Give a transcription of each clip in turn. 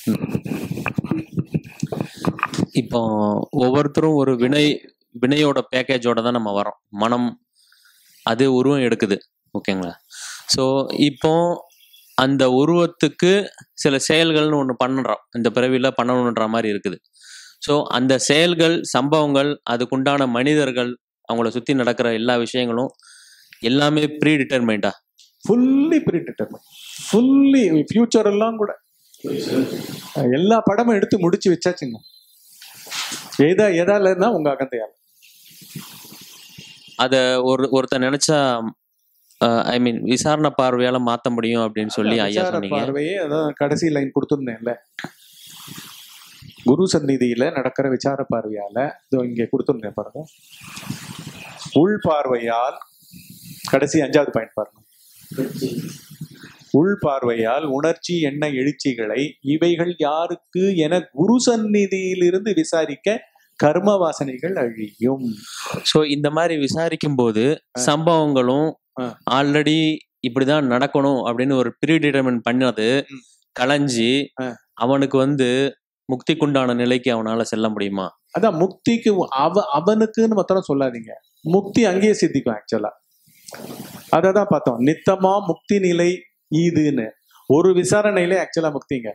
இப்போ ஒவ்வொருத்தரும் ஒரு வினை வினையோட பேக்கேஜோட தான் நம்ம வரோம் மனம் அது உருவம் எடுக்குது ஓகேங்களா ஸோ இப்போ அந்த உருவத்துக்கு சில செயல்கள்னு ஒன்று பண்ணுறோம் இந்த பிறவியில் பண்ணணுன்ற மாதிரி இருக்குது ஸோ அந்த செயல்கள் சம்பவங்கள் அதுக்குண்டான மனிதர்கள் அவங்கள சுற்றி நடக்கிற எல்லா விஷயங்களும் எல்லாமே ப்ரீ டிட்டர்மைண்டா ஃபுல்லி ப்ரீடிட்டர்மெண்ட் ஃபுல்லி ஃபியூச்சர் எல்லாம் கூட எல்லா படமும் எடுத்து முடிச்சு வச்சாச்சுங்க எதா எதாலன்னா உங்க அகந்தையால அதை ஒரு ஒருத்தர் நினைச்சா ஐ மீன் விசாரணை பார்வையால மாத்த முடியும் அப்படின்னு சொல்லி ஐயா விசார சொன்னீங்க பார்வையே அதான் கடைசி லைன் கொடுத்துருந்தேன்ல குரு சந்நிதியில நடக்கிற விசார பார்வையால இதோ இங்க கொடுத்துருந்தேன் பாருங்க உள் பார்வையால் கடைசி அஞ்சாவது பாயிண்ட் பாருங்க உள் பார்வையால் உணர்ச்சி எண்ண எழுச்சிகளை இவைகள் யாருக்கு என குரு சந்நிதியிலிருந்து விசாரிக்க கர்ம வாசனைகள் அழியும் ஸோ இந்த மாதிரி விசாரிக்கும் போது சம்பவங்களும் ஆ. ஆல்ரெடி இப்படிதான் நடக்கணும் அப்படின்னு ஒரு ப்ரீ டிட்டர்மெண்ட் பண்ணது ம். களைஞ்சி ஆ. அவனுக்கு வந்து முக்திக்குண்டான நிலைக்கு அவனால செல்ல முடியுமா அதான் முக்திக்கு அவ அவனுக்குன்னு மாத்திரம் சொல்லாதீங்க முக்தி அங்கேயே சித்திக்கும் ஆக்சுவலா அதை தான் பார்த்தோம் நித்தமா முக்தி நிலை ஈதுன்னு ஒரு விசாரணையிலே ஆக்சுவலா முக்திங்க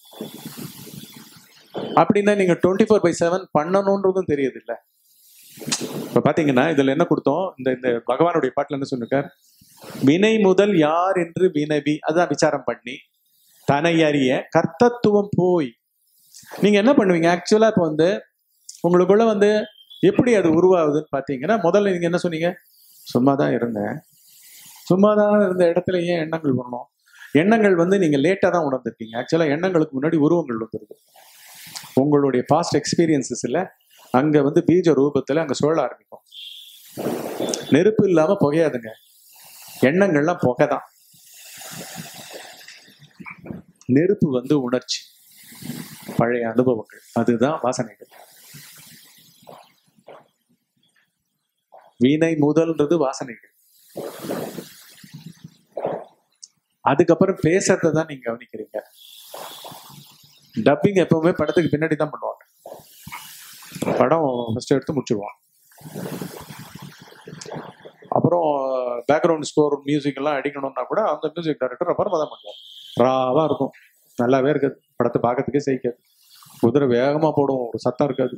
அப்படின்னா நீங்க டுவெண்ட்டி ஃபோர் பை செவன் பண்ணணுன்றதும் தெரியுது இல்ல இப்ப பாத்தீங்கன்னா இதுல என்ன கொடுத்தோம் இந்த இந்த பகவானுடைய பாட்டுல என்ன சொல்லிருக்கார் வினை முதல் யார் என்று வினவி அதான் விசாரம் பண்ணி தனை அறிய கர்த்தத்துவம் போய் நீங்க என்ன பண்ணுவீங்க ஆக்சுவலா இப்போ வந்து உங்களுக்குள்ள வந்து எப்படி அது உருவாகுதுன்னு பார்த்தீங்கன்னா முதல்ல நீங்க என்ன சொன்னீங்க சும்மா தான் இருந்தேன் சும்மா தான் இருந்த இடத்துல ஏன் எண்ணங்கள் வரணும் எண்ணங்கள் வந்து நீங்க லேட்டா தான் உணர்ந்திருக்கீங்க ஆக்சுவலா எண்ணங்களுக்கு முன்னாடி உருவங்கள் வந்துருக்கு உங்களுடைய பாஸ்ட் எக்ஸ்பீரியன்சஸ்ல அங்க வந்து பீஜ ரூபத்துல அங்க சுழல ஆரம்பிக்கும் நெருப்பு இல்லாம புகையாதுங்க எண்ணங்கள்லாம் புகை தான் நெருப்பு வந்து உணர்ச்சி பழைய அனுபவங்கள் அதுதான் வாசனைகள் வீணை முதல்ன்றது வாசனைகள் அதுக்கப்புறம் பேசுறதை தான் நீங்க கவனிக்கிறீங்க டப்பிங் எப்பவுமே படத்துக்கு பின்னாடி தான் பண்ணுவாங்க படம் ஃபர்ஸ்ட் எடுத்து முடிச்சிருவான் அப்புறம் பேக்ரவுண்ட் ஸ்கோர் மியூசிக் எல்லாம் அடிக்கணும்னா கூட அந்த மியூசிக் டைரக்டர் அப்புறமா தான் பண்ணுவார் ராவா இருக்கும் நல்லாவே இருக்காது படத்தை பார்க்கறதுக்கே சகிக்காது குதிரை வேகமா போடும் ஒரு சத்தம் இருக்காது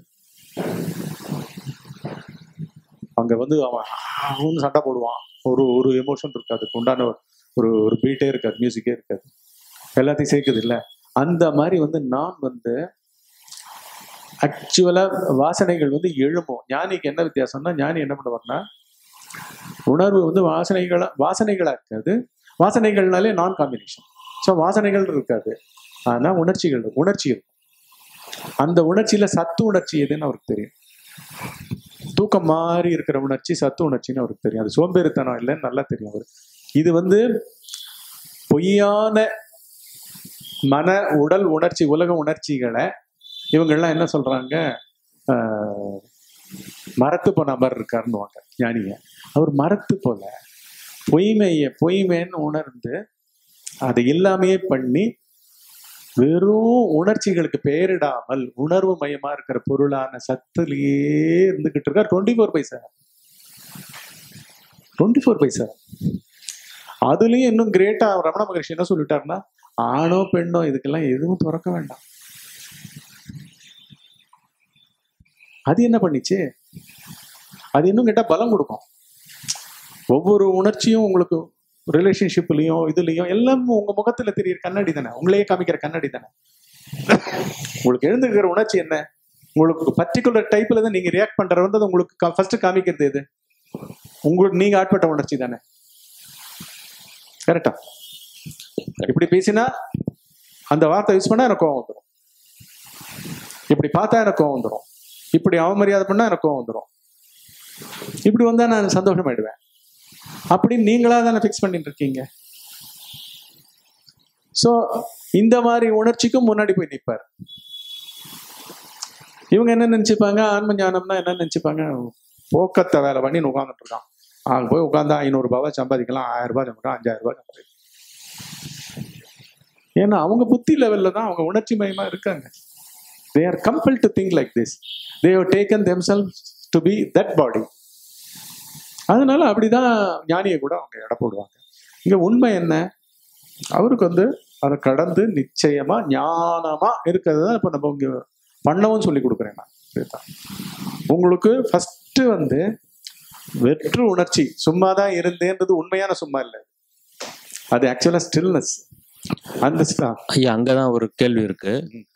அங்க வந்து அவன் ஆன்னு சண்டை போடுவான் ஒரு ஒரு எமோஷன் இருக்காது அதுக்கு உண்டான ஒரு ஒரு பீட்டே இருக்காது மியூசிக்கே இருக்காது எல்லாத்தையும் சேர்க்குது இல்ல அந்த மாதிரி வந்து நான் வந்து ஆக்சுவலா வாசனைகள் வந்து எழும்பும் ஞானிக்கு என்ன வித்தியாசம்னா ஞானி என்ன பண்ணுவார்னா உணர்வு வந்து வாசனைகளா வாசனைகளா இருக்காது வாசனைகள்னாலே நான் காம்பினேஷன் ஸோ வாசனைகள் இருக்காது ஆனா உணர்ச்சிகள் இருக்கும் உணர்ச்சி இருக்கும் அந்த உணர்ச்சியில சத்து உணர்ச்சி எதுன்னு அவருக்கு தெரியும் தூக்கம் மாதிரி இருக்கிற உணர்ச்சி சத்து உணர்ச்சின்னு அவருக்கு தெரியும் அது சோம்பேறித்தனம் இல்லைன்னு நல்லா தெரியும் அவருக்கு இது வந்து பொய்யான மன உடல் உணர்ச்சி உலக உணர்ச்சிகளை இவங்கெல்லாம் என்ன சொல்றாங்க ஆஹ், மரத்து போன மாதிரி இருக்காருன்னுவாங்க ஞானிய அவர் மரத்து போல பொய்மைய பொய்மைன்னு உணர்ந்து அதை எல்லாமே பண்ணி வெறும் உணர்ச்சிகளுக்கு பெயரிடாமல் உணர்வு மயமா இருக்கிற பொருளான சத்துலயே இருந்துகிட்டு இருக்கார் twenty four by seven twenty four by seven அதுலயும் இன்னும் கிரேட்டா ரமண மகரிஷி என்ன சொல்லிட்டாருன்னா ஆணோ பெண்ணோ இதுக்கெல்லாம் எதுவும் திறக்க வேண்டாம் அது என்ன பண்ணிச்சு அது இன்னும் கேட்டா பலம் கொடுக்கும் ஒவ்வொரு உணர்ச்சியும் உங்களுக்கு ரிலேஷன்ஷிப்லயும் இதுலயும் எல்லாம் உங்க முகத்துல தெரியுற கண்ணாடி தானே உங்களையே காமிக்கிற கண்ணாடி தானே உங்களுக்கு எழுந்துக்கிற உணர்ச்சி என்ன உங்களுக்கு பர்டிகுலர் டைப்ல தான் நீங்க ரியாக்ட் பண்றது வந்து அது உங்களுக்கு ஃபர்ஸ்ட் காமிக்கிறது எது உங்களுக்கு நீங்க ஆட்பட்ட உணர்ச்சி தானே கரெக்டா இப்படி பேசினா அந்த வார்த்தை யூஸ் பண்ணா எனக்கு கோவம் வந்துடும் இப்படி பார்த்தா எனக்கு கோவம் வந்துடும் இப்படி அவமரியாதை பண்ணா எனக்கு கோவம் வந்துடும் இப்படி வந்தா நான் சந்தோஷமாயிடுவேன் அப்படின்னு நீங்களா தானே ஃபிக்ஸ் பண்ணிட்டு இருக்கீங்க ஸோ இந்த மாதிரி உணர்ச்சிக்கும் முன்னாடி போய் நிற்பார் இவங்க என்ன நினைச்சுப்பாங்க ஆன்ம ஞானம்னா என்ன நினைச்சுப்பாங்க போக்கத்தை வேலை பண்ணி உட்காந்துட்டு இருக்கான் அங்க போய் உட்காந்தா ஐநூறு ரூபாவை சம்பாதிக்கலாம் ஆயிரம் ரூபாய் சம்பாதிக்கலாம் அஞ்சாயிரம் ரூபாய் சம்பாதிக்கலாம் ஏன்னா அவங்க புத்தி லெவல்ல தான் அவங்க உணர்ச்சி மயமா இருக்காங்க they are compel to think like this they have taken themselves to be that body அதனால அப்படிதான் ஞானியை கூட அவங்க எடை போடுவாங்க இங்க உண்மை என்ன அவருக்கு வந்து அதை கடந்து நிச்சயமா ஞானமா இருக்கிறது தான் இப்போ நம்ம இங்க பண்ணவும் சொல்லி கொடுக்குறேன் நான் இதுதான். உங்களுக்கு ஃபர்ஸ்ட் வந்து வெற்று உணர்ச்சி சும்மா தான் இருந்தேன்றது உண்மையான சும்மா இல்லை அது ஆக்சுவலா ஸ்டில்னஸ் அந்த ஸ்டா- ஐயா அங்கதான் ஒரு கேள்வி இருக்கு ம்.